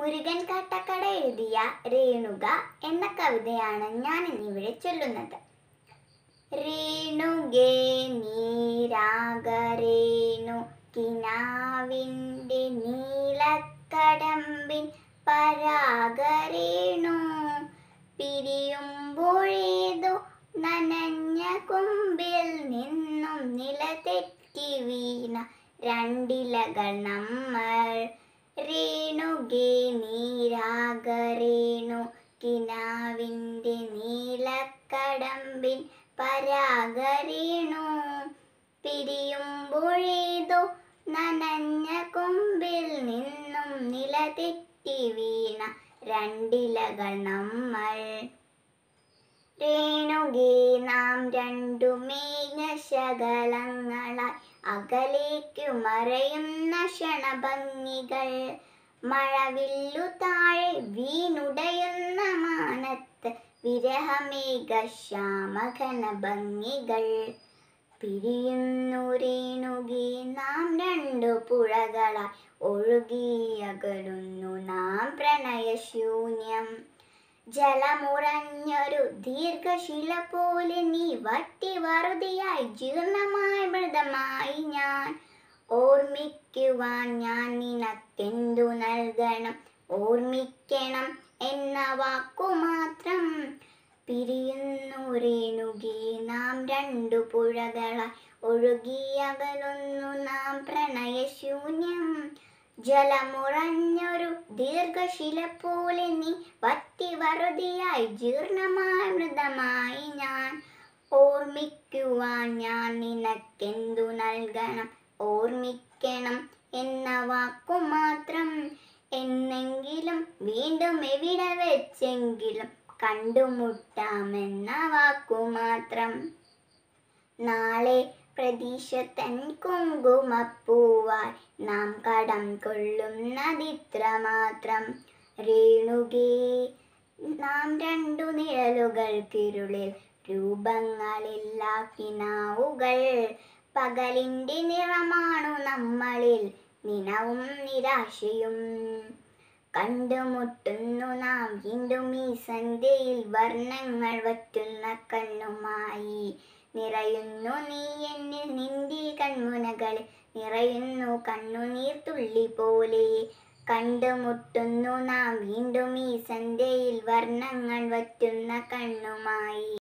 മുരുകൻ കാട്ടക്കട എഴുതിയ രേണുക എന്ന കവിതയാണ് ഞാൻ ഇന്നിവിടെ ചൊല്ലുന്നത് രേണുകേ നീരാഗരേണു കിനാവിൻ്റെ നീലക്കടമ്പിൻ പരാഗരേണു പിരിയുമ്പോഴേതു നനഞ്ഞ കുമ്പിൽ നിന്നും നിലതെറ്റി വീണ രണ്ടിലകൾ നമ്മൾ രേണുകേ നീരാഗരേണു കിനാവിൻ്റെ നീലക്കടമ്പിൻ പരാഗരേണു പിരിയുമ്പോഴേതോ നനഞ്ഞ കൊമ്പിൽ നിന്നും നിലതെറ്റി വീണ രണ്ടിലകൾ നമ്മൾ രേണുകേ നാം രണ്ടു മേഘശകലങ്ങളായി അകലേക്കു മറയുന്ന ക്ഷണഭംഗികൾ മഴവില്ലു താഴെ വീണുടയുന്ന മാനത്ത് വിരഹമേഘ ശ്യാമഘന ഭംഗികൾ പിരിയുന്നു രേണുകി നാം രണ്ടു പുഴകളായി ഒഴുകിയകലുന്നു നാം പ്രണയശൂന്യം ജലമുറഞ്ഞൊരു ദീർഘശില പോലെ നീ വട്ടി വറുതിയായി ജീർണമായി മൃതമായി ഞാൻ ഓർമ്മിക്കുവാൻ ഞാൻ നിനക്കെന്തു നൽകണം ഓർമ്മിക്കണം എന്ന വാക്കു മാത്രം പിരിയുന്നു രേണുകി നാം രണ്ടു പുഴകളായി ഒഴുകിയകലുന്നു നാം പ്രണയശൂന്യം ജലമുറഞ്ഞൊരു ദീർഘശില പോലെ നീ വറ്റി വറുതിയായി ജീർണമായ മൃതമായി ഞാൻ ഓർമ്മിക്കുവാൻ ഞാൻ നിനക്കെന്തു നൽകണം ഓർമ്മിക്കണം എന്ന വാക്കു മാത്രം എന്നെങ്കിലും വീണ്ടും എവിടെ വെച്ചെങ്കിലും കണ്ടുമുട്ടാമെന്ന വാക്കു മാത്രം നാളെ പ്രതീക്ഷ തൻ കുങ്കുമപ്പൂവായി നാം കടം കൊള്ളുന്നതിത്ര മാത്രം രേണുകേ നാം രണ്ടു നിഴലുകൾക്കിരുളിൽ രൂപങ്ങളില്ല കിനാവുകൾ പകലിൻ്റെ നിറമാണു നമ്മളിൽ നിനവും നിരാശയും കണ്ടുമുട്ടുന്നു നാം വീണ്ടും ഈ സന്ധ്യയിൽ വർണ്ണങ്ങൾ വറ്റുന്ന കണ്ണുമായി നിറയുന്നു നീ എന്നിൽ നിന്റെ കൺമുനകളിൽ നിറയുന്നു കണ്ണുനീർ തുള്ളി പോലെ കണ്ടുമുട്ടുന്നു നാം വീണ്ടും ഈ സന്ധ്യയിൽ വർണ്ണങ്ങൾ വറ്റുന്ന കണ്ണുമായി